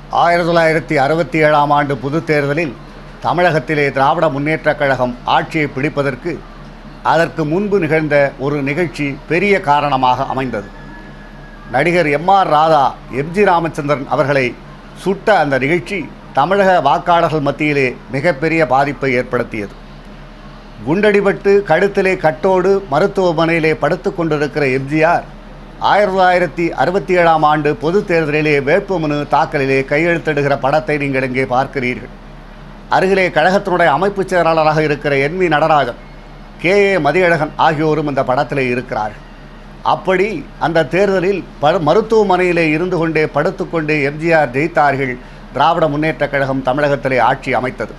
ஆயிரத்தி தொள்ளாயிரத்தி அறுபத்தி ஏழாம் ஆண்டு பொதுத் தேர்தலில் தமிழகத்திலே திராவிட முன்னேற்றக் கழகம் ஆட்சியை பிடிப்பதற்கு அதற்கு முன்பு நிகழ்ந்த ஒரு நிகழ்ச்சி பெரிய காரணமாக அமைந்தது நடிகர் M R Radha MG Ramachandran அவர்களை சுட்ட அந்த நிகழ்ச்சி தமிழக வாக்காளர்கள் மத்தியிலே மிகப்பெரிய பாதிப்பை ஏற்படுத்தியது குண்டடிபட்டு கழுத்திலே கட்டோடு மருத்துவமனையிலே படுத்து கொண்டிருக்கிற எம்ஜிஆர் ஆயிரத்தி தொள்ளாயிரத்தி அறுபத்தி ஏழாம் ஆண்டு பொதுத் தேர்தலிலே வேட்புமனு தாக்கலிலே கையெழுத்திடுகிற படத்தை நீங்கள் இங்கே பார்க்கிறீர்கள் அருகிலே கழகத்தினுடைய அமைப்புச் செயலாளராக இருக்கிற N V Natarajan K A Mathiyazhagan ஆகியோரும் இந்த படத்திலே இருக்கிறார்கள் அப்படி அந்த தேர்தலில் ப மருத்துவமனையிலே இருந்து கொண்டே படுத்துக்கொண்டே எம்ஜிஆர் ஜெயித்தார்கள் திராவிட முன்னேற்றக் கழகம் தமிழகத்திலே ஆட்சி அமைத்தது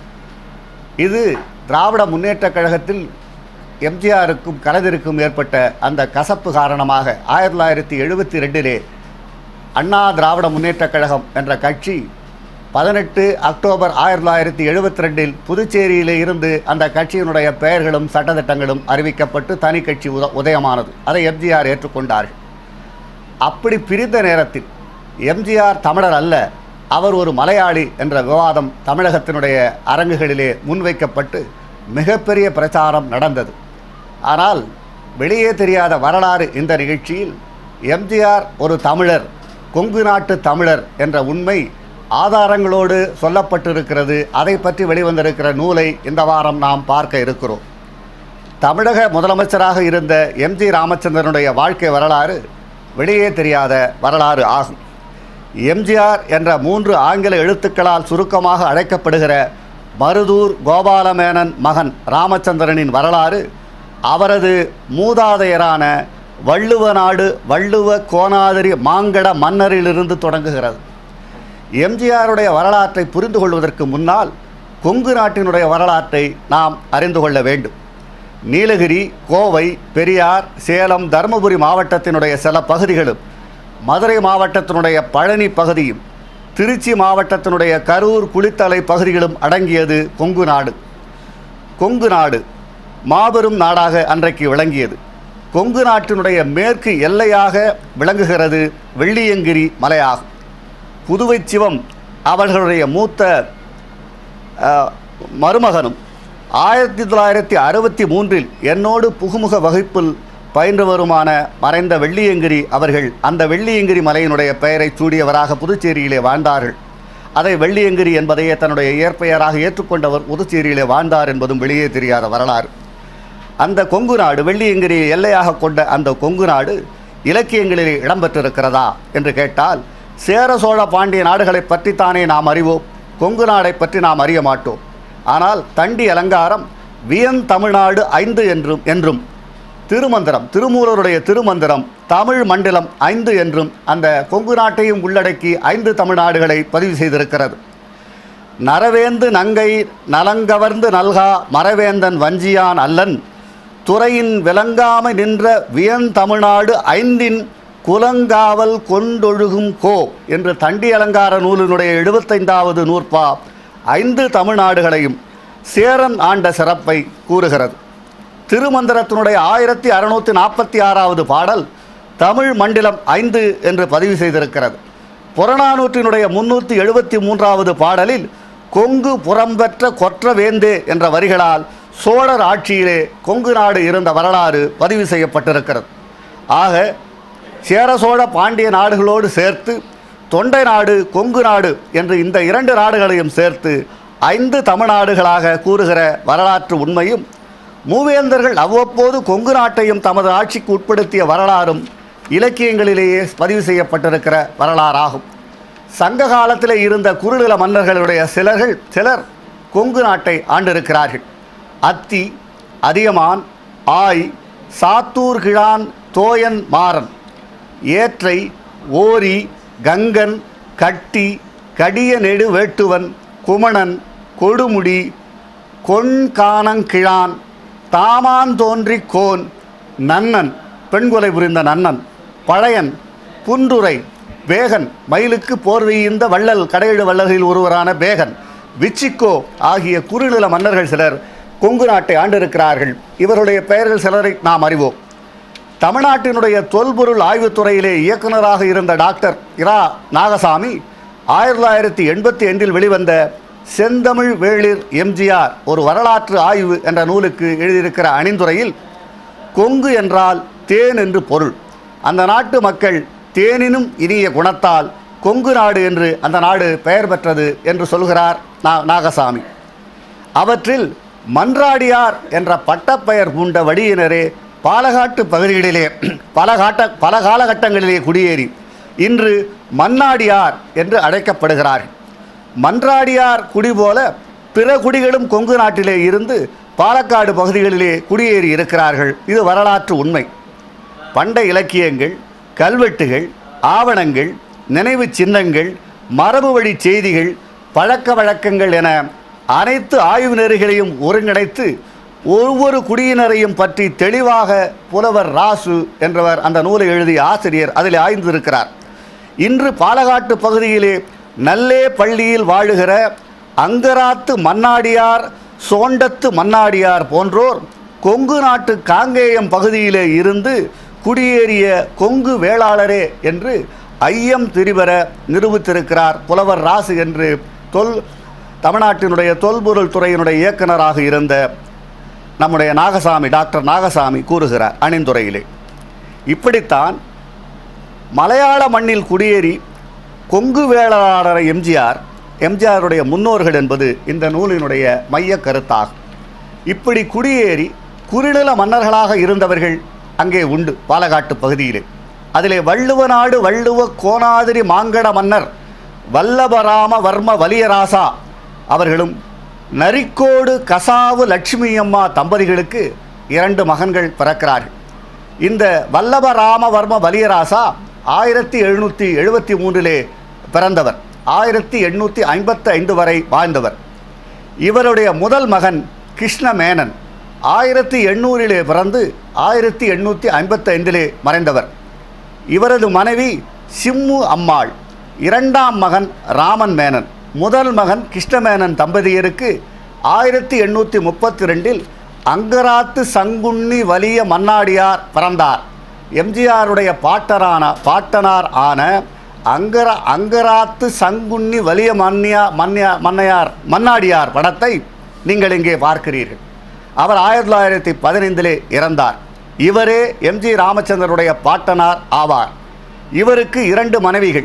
இது திராவிட முன்னேற்றக் கழகத்தில் எம்ஜிஆருக்கும் கலைஞருக்கும் ஏற்பட்ட அந்த கசப்பு காரணமாக ஆயிரத்தி தொள்ளாயிரத்தி எழுபத்தி ரெண்டிலே அண்ணா திராவிட முன்னேற்றக் கழகம் என்ற கட்சி பதினெட்டு அக்டோபர் ஆயிரத்தி தொள்ளாயிரத்தி எழுபத்தி ரெண்டில் புதுச்சேரியிலே இருந்து அந்த கட்சியினுடைய பெயர்களும் சட்டத்திட்டங்களும் அறிவிக்கப்பட்டு தனி கட்சி உத உதயமானது அதை எம்ஜிஆர் ஏற்றுக்கொண்டார்கள் அப்படி பிரிந்த நேரத்தில் எம்ஜிஆர் தமிழர் அல்ல அவர் ஒரு மலையாளி என்ற விவாதம் தமிழகத்தினுடைய அரங்குகளிலே முன்வைக்கப்பட்டு மிகப்பெரிய பிரச்சாரம் நடந்தது ஆனால் வெளியே தெரியாத வரலாறு இந்த நிகழ்ச்சியில் எம்ஜிஆர் ஒரு தமிழர் கொங்கு நாட்டு தமிழர் என்ற உண்மை ஆதாரங்களோடு சொல்லப்பட்டிருக்கிறது அதை பற்றி வெளிவந்திருக்கிற நூலை இந்த வாரம் நாம் பார்க்க இருக்கிறோம் தமிழக முதலமைச்சராக இருந்த எம்ஜி ராமச்சந்திரனுடைய வாழ்க்கை வரலாறு வெளியே தெரியாத வரலாறு ஆகும் எம்ஜிஆர் என்ற மூன்று ஆங்கில எழுத்துக்களால் சுருக்கமாக அழைக்கப்படுகிற மருதூர் கோபாலமேனன் மகன் ராமச்சந்திரனின் வரலாறு அவரது மூதாதையரான வள்ளுவ நாடு வள்ளுவ கோனாதிரி மாங்கட மன்னரிலிருந்து தொடங்குகிறது எம்ஜிஆருடைய வரலாற்றை புரிந்து கொள்வதற்கு முன்னால் கொங்கு நாட்டினுடைய வரலாற்றை நாம் அறிந்து கொள்ள வேண்டும் நீலகிரி கோவை பெரியார் சேலம் தருமபுரி மாவட்டத்தினுடைய சில பகுதிகளும் மதுரை மாவட்டத்தினுடைய பழனி பகுதியும் திருச்சி மாவட்டத்தினுடைய கரூர் குளித்தலை பகுதிகளும் அடங்கியது கொங்கு நாடு கொங்கு நாடு மாபெரும் நாடாக அன்றைக்கு விளங்கியது கொங்கு நாட்டினுடைய மேற்கு எல்லையாக விளங்குகிறது வெள்ளியங்கிரி மலையாகும் புதுவை சிவம் அவர்களுடைய மூத்த அஹ், மருமகனும் ஆயிரத்தி தொள்ளாயிரத்தி அறுபத்தி மூன்றில் என்னோடு புகுமுக வகுப்பில் பயின்றவருமான மறைந்த வெள்ளியங்கிரி அவர்கள் அந்த வெள்ளியங்கிரி மலையினுடைய பெயரை சூடியவராக புதுச்சேரியிலே வாழ்ந்தார்கள் அதை வெள்ளியங்கிரி என்பதையே தன்னுடைய இயற்பெயராக ஏற்றுக்கொண்டவர் புதுச்சேரியிலே வாழ்ந்தார் என்பதும் வெளியே தெரியாத வரலாறு அந்த கொங்கு நாடு வெள்ளியங்கிரியை எல்லையாக கொண்ட அந்த கொங்கு நாடு இலக்கியங்களிலே இடம்பெற்றிருக்கிறதா என்று கேட்டால் சேர சோழ பாண்டிய நாடுகளை பற்றித்தானே நாம் அறிவோம் கொங்கு நாடை பற்றி நாம் அறிய மாட்டோம் ஆனால் தண்டி அலங்காரம் வியன் தமிழ்நாடு ஐந்து என்றும் என்றும் திருமந்திரம் திருமூலருடைய திருமந்திரம் தமிழ் மண்டலம் ஐந்து என்றும் அந்த கொங்கு நாட்டையும் உள்ளடக்கி ஐந்து தமிழ்நாடுகளை பதிவு செய்திருக்கிறது நரவேந்து நங்கை நலங்கவர்ந்து நல்கா மறவேந்தன் வஞ்சியான் அல்லன் துறையின் விளங்காமை நின்ற வியன் தமிழ்நாடு ஐந்தின் குலங்காவல் கொண்டொழுகும் கோ என்று தண்டி அலங்கார நூலினுடைய எழுபத்தைந்தாவது நூற்பா ஐந்து தமிழ்நாடுகளையும் சேரன் ஆண்ட சிறப்பை கூறுகிறது திருமந்திரத்தினுடைய ஆயிரத்தி அறுநூற்றி நாற்பத்தி ஆறாவது பாடல் தமிழ் மண்டலம் ஐந்து என்று பதிவு செய்திருக்கிறது புறநானூற்றினுடைய முன்னூற்றி எழுபத்தி மூன்றாவது பாடலில் கொங்கு புறம்பெற்ற கொற்ற வேந்தே என்ற வரிகளால் சோழர் ஆட்சியிலே கொங்கு நாடு இருந்த வரலாறு பதிவு செய்யப்பட்டிருக்கிறது ஆக சேர சோழ பாண்டிய நாடுகளோடு சேர்த்து தொண்டை நாடு கொங்கு நாடு என்று இந்த இரண்டு நாடுகளையும் சேர்த்து ஐந்து தமிழ்நாடுகளாக கூறுகிற வரலாற்று உண்மையும் மூவேந்தர்கள் அவ்வப்போது கொங்கு நாட்டையும் தமது ஆட்சிக்கு உட்படுத்திய வரலாறும் இலக்கியங்களிலேயே பதிவு செய்யப்பட்டிருக்கிற வரலாறாகும் சங்க காலத்தில் இருந்த குறுநில மன்னர்களுடைய சிலர்கள் சிலர் கொங்கு நாட்டை ஆண்டிருக்கிறார்கள் அத்தி அதியமான் ஆய் சாத்தூர் கிழான் தோயன் மாறன் ஏற்றை ஓரி கங்கன் கட்டி கடிய நெடு வேட்டுவன் குமணன் கொடுமுடி கொண்கானங்கிழான் தாமான் தோன்றி கோன் நன்னன் பெண்கொலை புரிந்த நன்னன் பழையன் புன்றுரை வேகன் மயிலுக்கு போர்வையிந்த வள்ளல் கடையெழு வள்ளல்களில் ஒருவரான வேகன் விச்சிக்கோ ஆகிய குறுநில மன்னர்கள் சிலர் கொங்கு நாட்டை ஆண்டிருக்கிறார்கள் இவருடைய பெயர்கள் சிலரை நாம் அறிவோம் தமிழ்நாட்டினுடைய தொல்பொருள் ஆய்வுத்துறையிலே இயக்குனராக இருந்த டாக்டர் இரா நாகசாமி ஆயிரத்தி தொள்ளாயிரத்தி எண்பத்தி ஐந்தில் வெளிவந்த செந்தமிழ் வேளிர் எம்ஜிஆர் ஒரு வரலாற்று ஆய்வு என்ற நூலுக்கு எழுதியிருக்கிற அணிந்துரையில் கொங்கு என்றால் தேன் என்று பொருள் அந்த நாட்டு மக்கள் தேனினும் இனிய குணத்தால் கொங்கு நாடு என்று அந்த நாடு பெயர் பெற்றது என்று சொல்கிறார் நா- நாகசாமி அவற்றில் மன்றாடியார் என்ற பட்டப்பெயர் பூண்ட வடியினரே பாலகாட்டு பகுதிகளிலே பல காட்ட பல காலகட்டங்களிலே குடியேறி இன்று மன்னாடியார் என்று அழைக்கப்படுகிறார்கள் மன்றாடியார் குடி போல பிற குடிகளும் கொங்கு நாட்டிலே இருந்து பாலக்காடு பகுதிகளிலே குடியேறி இருக்கிறார்கள் இது வரலாற்று உண்மை பண்ட இலக்கியங்கள் கல்வெட்டுகள் ஆவணங்கள் நினைவு சின்னங்கள் மரபு வழி செய்திகள் பழக்க வழக்கங்கள் என அனைத்து ஆய்வு நெறிகளையும் ஒருங்கிணைத்து ஒவ்வொரு குடியினரையும் பற்றி தெளிவாக புலவர் ராசு என்றவர் அந்த நூலை எழுதிய ஆசிரியர் அதில் ஆய்ந்திருக்கிறார் இன்று பாலகாட்டு பகுதியிலே நல்லே பள்ளியில் வாழுகிற அங்கராத்து மன்னாடியார் சோண்டத்து மன்னாடியார் போன்றோர் கொங்கு நாட்டு காங்கேயம் பகுதியிலே இருந்து குடியேறிய கொங்கு வேளாளரே என்று ஐயம் திரிவர நிரூபித்திருக்கிறார் புலவர் ராசு என்று தொல் தமிழ்நாட்டினுடைய தொல்பொருள் துறையினுடைய இயக்குனராக இருந்த நம்முடைய நாகசாமி டாக்டர் நாகசாமி கூறுகிறார் அணிந்துரையிலே இப்படித்தான் மலையாள மண்ணில் குடியேறி கொங்கு வேளாளர எம்ஜிஆர் எம்ஜிஆருடைய முன்னோர்கள் என்பது இந்த நூலினுடைய மைய கருத்தாகும் இப்படி குடியேறி குறுநில மன்னர்களாக இருந்தவர்கள் அங்கே உண்டு பாலகாட்டு பகுதியிலே அதிலே வள்ளுவ நாடு வள்ளுவ கோனாதிரி மாங்கட மன்னர் வல்லபராம வர்ம வலியராசா அவர்களும் நரிக்கோடு கசாவு லட்சுமி அம்மா தம்பதிகளுக்கு இரண்டு மகன்கள் பிறக்கிறார்கள் இந்த வல்லபராமவர்ம வலியராசா ஆயிரத்தி எழுநூற்றி எழுபத்தி மூன்றிலே பிறந்தவர் ஆயிரத்தி எண்ணூற்றி ஐம்பத்தி ஐந்து வரை வாழ்ந்தவர் இவருடைய முதல் மகன் கிருஷ்ணமேனன் ஆயிரத்தி எண்ணூறிலே பிறந்து ஆயிரத்தி எண்ணூற்றி ஐம்பத்தைந்திலே மறைந்தவர் இவரது மனைவி சிம்மு அம்மாள் இரண்டாம் மகன் ராமன் மேனன் முதல் மகன் கிருஷ்ணமேனன் தம்பதியருக்கு ஆயிரத்தி எண்ணூற்றி முப்பத்தி ரெண்டில் அங்கராத்து சங்குண்ணி வலிய மன்னாடியார் பிறந்தார் எம்ஜிஆருடைய பாட்டரான பாட்டனார் ஆன அங்கர அங்கராத்து சங்குண்ணி வலிய மன்னியா மன்னியா மன்னையார் மன்னாடியார் படத்தை நீங்கள் இங்கே பார்க்கிறீர்கள் அவர் ஆயிரத்தி தொள்ளாயிரத்தி பதினைந்திலே இறந்தார் இவரே எம்ஜி ராமச்சந்திரனுடைய பாட்டனார் ஆவார் இவருக்கு இரண்டு மனைவிகள்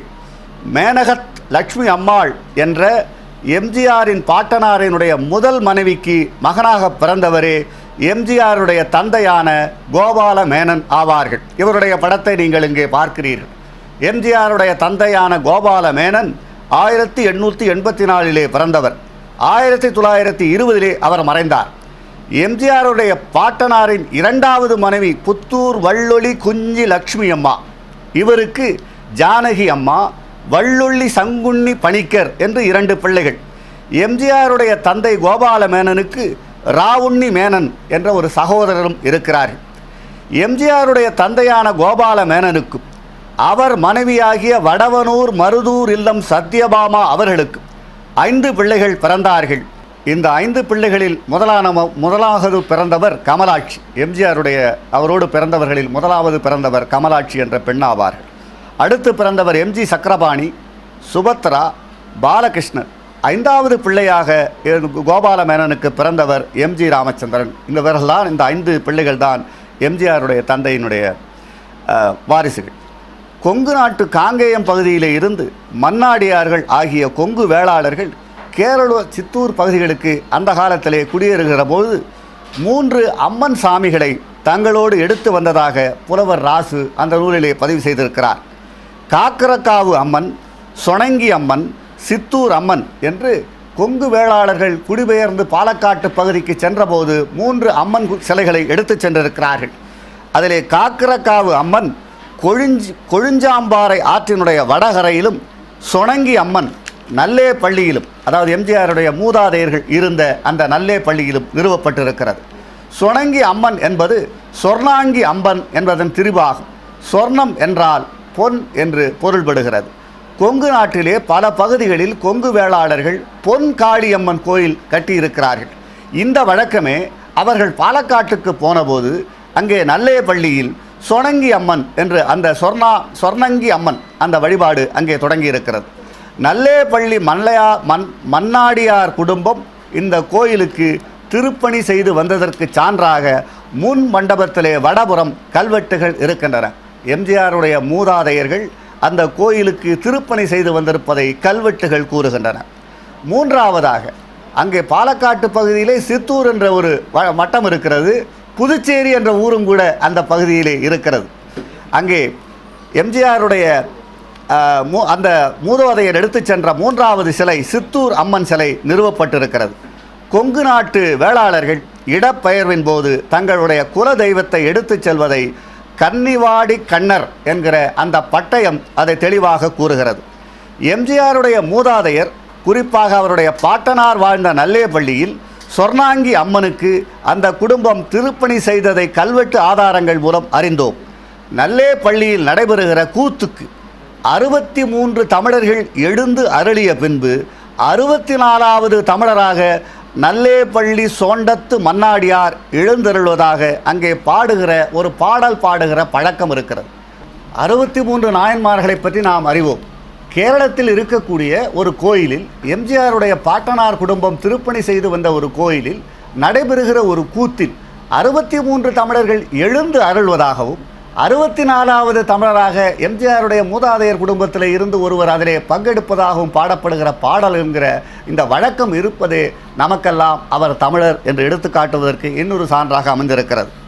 மேனகத் லட்சுமி அம்மாள் என்ற எம்ஜிஆரின் பாட்டனாரினுடைய முதல் மனைவிக்கு மகனாக பிறந்தவரே எம்ஜிஆருடைய தந்தையான கோபால மேனன் ஆவார்கள் இவருடைய படத்தை நீங்கள் இங்கே பார்க்கிறீர்கள் எம்ஜிஆருடைய தந்தையான கோபால மேனன் ஆயிரத்தி எண்ணூற்றி எண்பத்தி நாலிலே பிறந்தவர் ஆயிரத்தி தொள்ளாயிரத்தி இருபதிலே அவர் மறைந்தார் எம்ஜிஆருடைய பாட்டனாரின் இரண்டாவது மனைவி புத்தூர் வள்ளொளி குஞ்சி லக்ஷ்மி அம்மா இவருக்கு ஜானகி அம்மா வள்ளொள்ளி சங்குண்ணி பணிக்கர் என்று இரண்டு பிள்ளைகள் எம்ஜிஆருடைய தந்தை கோபால மேனனுக்கு ராவுண்ணி மேனன் என்ற ஒரு சகோதரரும் இருக்கிறார்கள் எம்ஜிஆருடைய தந்தையான கோபால மேனனுக்கும் அவர் மனைவியாகிய வடவனூர் மருதூர் இல்லம் சத்யபாமா அவர்களுக்கு ஐந்து பிள்ளைகள் பிறந்தார்கள் இந்த ஐந்து பிள்ளைகளில் முதலான முதலாவது பிறந்தவர் கமலாட்சி எம்ஜிஆருடைய அவரோடு பிறந்தவர்களில் முதலாவது பிறந்தவர் கமலாட்சி என்ற பெண்ணாவார்கள் அடுத்து பிறந்தவர் எம்ஜி சக்கரபாணி சுபத்ரா பாலகிருஷ்ணன் ஐந்தாவது பிள்ளையாக கோபால மேனனுக்கு பிறந்தவர் எம்ஜி ராமச்சந்திரன் இவர்கள்தான் இந்த ஐந்து பிள்ளைகள் தான் எம்ஜிஆருடைய தந்தையினுடைய அஹ், வாரிசுகள் கொங்கு நாட்டு காங்கேயம் பகுதியிலே இருந்து மன்னாடியார்கள் ஆகிய கொங்கு வேளாளர்கள் கேரள சித்தூர் பகுதிகளுக்கு அந்த காலத்திலே குடியேறுகிற போது மூன்று அம்மன் சாமிகளை தங்களோடு எடுத்து வந்ததாக புலவர் ராசு அந்த நூலிலே பதிவு செய்திருக்கிறார் காக்கரக்காவு அம்மன் சொணங்கி அம்மன் சித்தூர் அம்மன் என்று கொங்கு வேளாளர்கள் குடிபெயர்ந்து பாலக்காட்டு பகுதிக்கு சென்றபோது மூன்று அம்மன் கு- சிலைகளை எடுத்துச் சென்றிருக்கிறார்கள் அதிலே காக்கரக்காவு அம்மன் கொழிஞ்சி கொழுஞ்சாம்பாறை ஆற்றினுடைய வடகரையிலும் சொணங்கி அம்மன் நல்லே பள்ளியிலும் அதாவது எம்ஜிஆருடைய மூதாதையர்கள் இருந்த அந்த நல்லே பள்ளியிலும் நிறுவப்பட்டிருக்கிறது சொணங்கி அம்மன் என்பது சொர்ணாங்கி அம்பன் என்பதன் திரிபாகும் சொர்ணம் என்றால் பொன் என்று பொருள்படுகிறது கொங்கு நாட்டிலே பல பகுதிகளில் கொங்கு வேளாளர்கள் பொன் காளியம்மன் கோயில் கட்டியிருக்கிறார்கள் இந்த வழக்கமே அவர்கள் பாலக்காட்டுக்கு போனபோது அங்கே நல்லே பள்ளியில் சொணங்கி அம்மன் என்று அந்த சொர்ணா சொர்ணங்கி அம்மன் அந்த வழிபாடு அங்கே தொடங்கி இருக்கிறது நல்லேப்பள்ளி மல்லையா மண் மன்னாடியார் குடும்பம் இந்த கோயிலுக்கு திருப்பணி செய்து வந்ததற்கு சான்றாக முன் மண்டபத்திலே வடபுறம் கல்வெட்டுகள் இருக்கின்றன எம்ஜிஆருடைய மூதாதையர்கள் அந்த கோயிலுக்கு திருப்பணி செய்து வந்திருப்பதை கல்வெட்டுகள் கூறுகின்றன மூன்றாவதாக அங்கே பாலக்காட்டு பகுதியிலே சித்தூர் என்ற ஒரு வ- மட்டம் இருக்கிறது புதுச்சேரி என்ற ஊரும் கூட அந்த பகுதியிலே இருக்கிறது அங்கே எம்ஜிஆருடைய ஆஹ், மூ- அந்த மூதோதையர் எடுத்துச் சென்ற மூன்றாவது சிலை சித்தூர் அம்மன் சிலை நிறுவப்பட்டிருக்கிறது கொங்கு நாட்டு வேளாளர்கள் இடப்பெயர்வின் போது தங்களுடைய குல தெய்வத்தை எடுத்துச் செல்வதை கன்னிவாடி கண்ணர் என்கிற அந்த பட்டயம் அதை தெளிவாக கூறுகிறது எம்ஜிஆருடைய மூதாதையர் குறிப்பாக அவருடைய பாட்டனார் வாழ்ந்த நல்லேப்பள்ளியில் சொர்ணாங்கி அம்மனுக்கு அந்த குடும்பம் திருப்பணி செய்ததை கல்வெட்டு ஆதாரங்கள் மூலம் அறிந்தோம் நல்லேப்பள்ளியில் நடைபெறுகிற கூத்துக்கு அறுபத்தி மூன்று தமிழர்கள் எழுந்து அருளிய பின்பு அறுபத்தி நாலாவது தமிழராக நல்லேப்பள்ளி சோண்டத்து மன்னாடியார் எழுந்தருள்வதாக அங்கே பாடுகிற ஒரு பாடல் பாடுகிற பழக்கம் இருக்கிறது அறுபத்தி மூன்று நாயன்மார்களை பற்றி நாம் அறிவோம் கேரளத்தில் இருக்கக்கூடிய ஒரு கோயிலில் எம்ஜிஆருடைய பாட்டனார் குடும்பம் திருப்பணி செய்து வந்த ஒரு கோயிலில் நடைபெறுகிற ஒரு கூத்தில் அறுபத்தி மூன்று தமிழர்கள் எழுந்து அருள்வதாகவும் அறுபத்தி நாலாவது தமிழராக எம்ஜிஆருடைய மூதாதையர் குடும்பத்தில் இருந்து ஒருவர் அதிலே பங்கெடுப்பதாகவும் பாடப்படுகிற பாடல் என்கிற இந்த வழக்கம் இருப்பதே நமக்கெல்லாம் அவர் தமிழர் என்று எடுத்துக்காட்டுவதற்கு இன்னொரு சான்றாக அமைந்திருக்கிறது